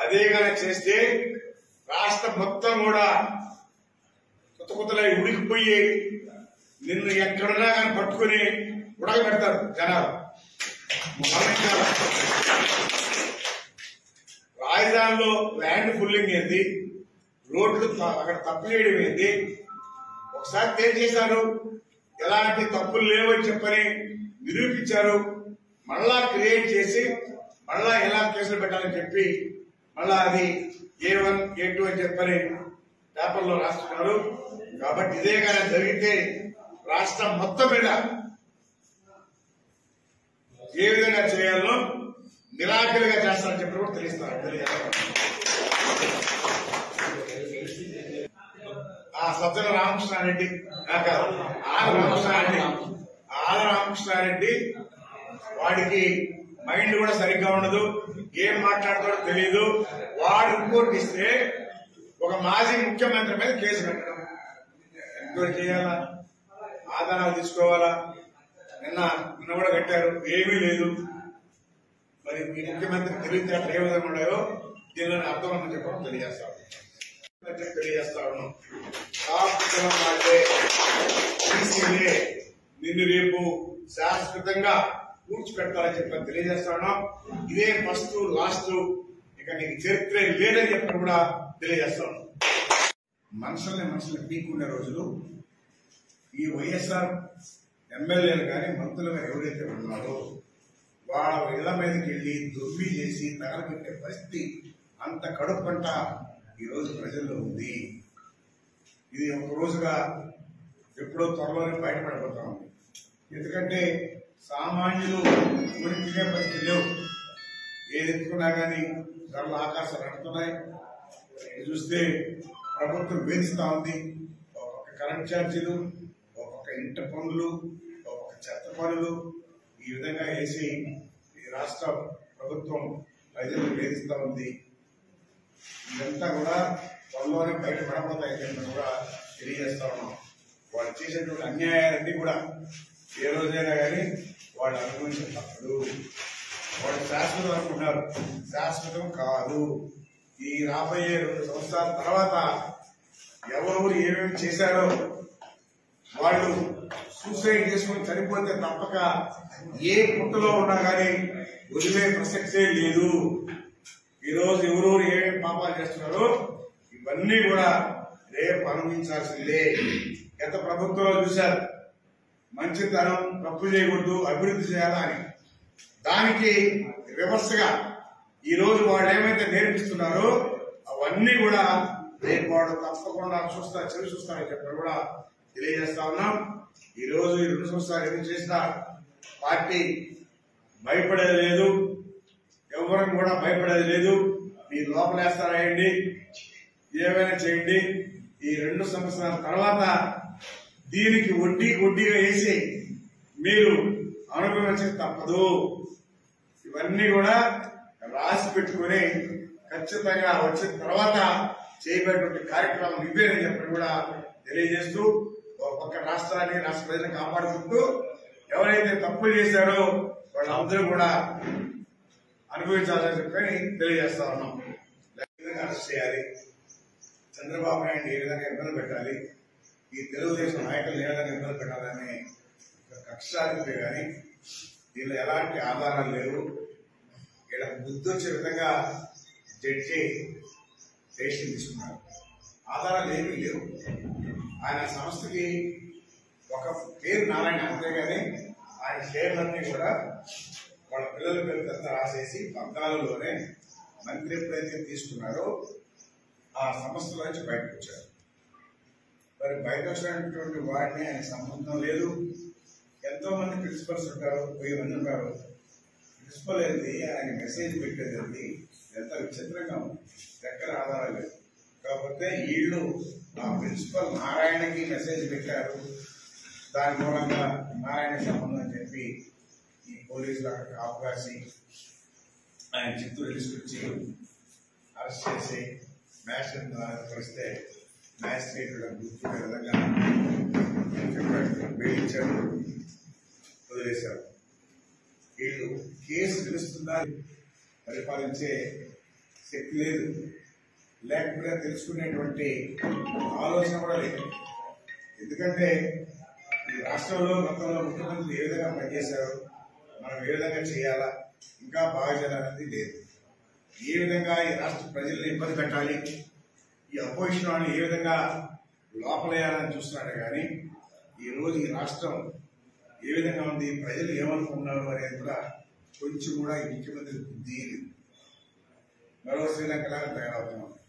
అదే కానీ చేస్తే రాష్ట్రం మొత్తం కూడా కొత్త కొత్తలై ఉడికిపోయి నిన్ను ఎక్కడున్నా కానీ పట్టుకుని ఉడకబెడతారు జనాలు గమనించాలా? రాజధానిలో ల్యాండ్ ఫుల్లింగ్ ఏంది రోడ్లు త- అక్కడ తప్పు చేయడం ఏంది ఒకసారి తేల్చేశారు ఎలాంటి తప్పులు లేవని చెప్పని నిరూపించారు మళ్ళా క్రియేట్ చేసి మళ్ళా ఎలా కేసులు పెట్టాలని చెప్పి మళ్ళా అది ఏ వన్ ఏ టూ అని చెప్పని పేపర్లో రాస్తున్నారు కాబట్టి ఇదే కానీ జరిగితే రాష్ట్రం మొత్తం మీద ఏ విధంగా చేయాలో నిరాకరిగా చేస్తారని చెప్పి కూడా తెలుస్తారు తెలియజేస్తారు ఆ సజ్జల రామకృష్ణారెడ్డి ఆ కాదు, ఆర్ రామకృష్ణారెడ్డి ఆర్ రామకృష్ణారెడ్డి వాడికి మైండ్ కూడా సరిగ్గా ఉండదు ఏం మాట్లాడతాడో తెలియదు వాడు రిపోర్ట్ ఇస్తే ఒక మాజీ ముఖ్యమంత్రి మీద కేసు పెట్టడం ఎంక్వైరీ చేయాలా ఆధారాలు తీసుకోవాలా నిన్న నిన్న కూడా కట్టారు ఏమీ లేదు మరి మీ ముఖ్యమంత్రి తెలివితేటలు ఏ విధంగా ఉన్నాయో దీనిని అర్థమని చెప్పడం తెలియజేస్తాను తెలియజేస్తా ఉన్నాం శాశ్వతం అంటే బీసీలే నిన్ను రేపు శాశ్వతంగా పూడ్చిపెట్టాలని చెప్పి తెలియజేస్తా ఉన్నాం ఇదే ఫస్ట్ లాస్ట్ ఇక నీకు చరిత్ర లేదని చెప్పి కూడా తెలియజేస్తా ఉన్నాం మనుషుల్ని మనుషుల్ని పీక్కుండే రోజులు ఈ వైఎస్ఆర్ ఎమ్మెల్యేలు కానీ మంత్రులు కానీ ఎవరైతే ఉన్నారో వాళ్ళ ఇళ్ల మీదకి వెళ్ళి దొబ్బి చేసి తగలబెట్టే పరిస్థితి అంత కడుపంట ఈ రోజు ప్రజల్లో ఉంది ఇది ఒక రోజుగా ఎప్పుడో త్వరలోనే బయటపడిపోతా ఉంది ఎందుకంటే సామాన్యులు ఉనికినే పరిస్థితి లేవు ఏది ఎత్తుకున్నా కానీ ధరలు ఆకాశాలు అంటున్నాయి ఇది చూస్తే ప్రభుత్వం వేధిస్తా ఉంది ఒక్కొక్క కరెంట్ ఛార్జీలు ఒక్కొక్క ఇంటి పనులు ఒక్కొక్క చెత్త పనులు ఈ విధంగా వేసి ఈ రాష్ట్ర ప్రభుత్వం ప్రజలు వేధిస్తా ఉంది ఇదంతా కూడా త్వరలోనే బయట పడబోతాయి చెప్పి కూడా తెలియజేస్తా ఉన్నాం వాళ్ళు చేసేటువంటి అన్యాయాలన్నీ కూడా ఏ రోజైనా కానీ వాళ్ళు అనుభవించే తప్పదు వాళ్ళు శాశ్వతం అనుకుంటారు శాశ్వతం కాదు ఈ రాబోయే రెండు సంవత్సరాల తర్వాత ఎవరెవరు ఏమేమి చేశారో వాళ్ళు సూసైడ్ చేసుకుని చనిపోతే తప్పక ఏ పుట్టలో ఉన్నా కానీ వదిలే ప్రసక్తే లేదు ఈ రోజు ఎవరెవరు ఏమేమి పాపాలు చేస్తున్నారో ఇవన్నీ కూడా రేపు అనుభవించాల్సిందే గత ప్రభుత్వంలో చూశారు మంచితనం తప్పు చేయకూడదు అభివృద్ధి చేయాలా అని దానికి రివర్స్ గా ఈ రోజు వాళ్ళు ఏమైతే నేర్పిస్తున్నారో అవన్నీ కూడా రేపు వాళ్ళు తప్పకుండా చూస్తా చెవి చూస్తారని చెప్పి కూడా తెలియజేస్తా ఉన్నాం ఈ రోజు ఈ రెండు సంవత్సరాలు ఎన్ని చేసినా పార్టీ భయపడేది లేదు ఎవరికి కూడా భయపడేది లేదు మీరు లోపలేస్తారాయండి ఏమైనా చేయండి ఈ రెండు సంవత్సరాల తర్వాత దీనికి వడ్డీ వడ్డీగా వేసి మీరు అనుభవించక తప్పదు ఇవన్నీ కూడా రాసి పెట్టుకుని ఖచ్చితంగా వచ్చిన తర్వాత చేయబడినటువంటి కార్యక్రమం ఇవేనని చెప్పి కూడా తెలియజేస్తూ ఒక పక్క రాష్ట్రాన్ని రాష్ట్ర ప్రజలను కాపాడుకుంటూ ఎవరైతే తప్పులు చేశారో వాళ్ళందరూ కూడా అనుభవించాలని చెప్పి తెలియజేస్తా ఉన్నాం ఏ విధంగా అరెస్ట్ చేయాలి చంద్రబాబు నాయుడు ఏ విధంగా ఇబ్బంది పెట్టాలి ఈ తెలుగుదేశం నాయకులు ఏ విధంగా ఇబ్బంది పెట్టాలని ఒక కక్ష సాధింపే కానీ దీనిలో ఎలాంటి ఆధారాలు లేవు ఇక్కడ బుద్ధి వచ్చే విధంగా జడ్జి డెసిషన్ తీసుకున్నారు ఆధారాలు ఏమీ లేవు ఆయన సంస్థకి ఒక పేరు నారాయణ అంతేగాని ఆయన షేర్లన్నీ కూడా వాళ్ళ పిల్లల పేరు అంతా రాసేసి పద్నాలుగులోనే మంత్రి ఎప్పుడైతే తీసుకున్నారో ఆ సంస్థల నుంచి బయటకు వచ్చారు మరి బయట వచ్చినటువంటి వాడిని ఆయన సంబంధం లేదు ఎంతో మంది ప్రిన్సిపల్స్ ఉంటారు వెయ్యి మంది ఉంటారు ప్రిన్సిపల్ ఏంది ఆయన మెసేజ్ పెట్టేది ఏంది ఎంత విచిత్రంగా ఉంది ఎక్కడ ఆధారం లేదు కాకపోతే వీళ్ళు ఆ ప్రిన్సిపల్ నారాయణకి మెసేజ్ పెట్టారు దాని మూలంగా నారాయణ సంబంధం అని చెప్పి ఈ పోలీసులు అక్కడికి అవకాశం ఆయన చిత్తూరు తీసుకొచ్చి అరెస్ట్ చేసి మ్యాజిస్ట్రేట్ ద్వారా పరిస్తే మ్యాజిస్ట్రేట్ గుర్తున్న విధంగా చెప్పాడు బెయిల్ ఇచ్చాడు వదిలేశారు వీళ్ళు కేసు గెలుస్తుందా పరిపాలించే శక్తి లేదు లేకపోతే తెలుసుకునేటువంటి ఆలోచన కూడా లేదు ఎందుకంటే ఈ రాష్ట్రంలో గతంలో ముఖ్యమంత్రులు ఏ విధంగా పనిచేశారు మనం ఏ విధంగా చేయాలా ఇంకా బాగా చేయాలనేది లేదు ఏ విధంగా ఈ రాష్ట్ర ప్రజల్ని ఇబ్బంది పెట్టాలి ఈ అపోజిషన్ వాళ్ళని ఏ విధంగా లోపలేయాలని చూస్తున్నాడు కానీ ఈ రోజు ఈ రాష్ట్రం ఏ విధంగా ఉంది ప్రజలు ఏమనుకుంటున్నారు అనేది కూడా కొంచెం కూడా ఈ ముఖ్యమంత్రి బుద్ధి లేదు. మరో శ్రీలంకలాగా తయారవుతున్నాం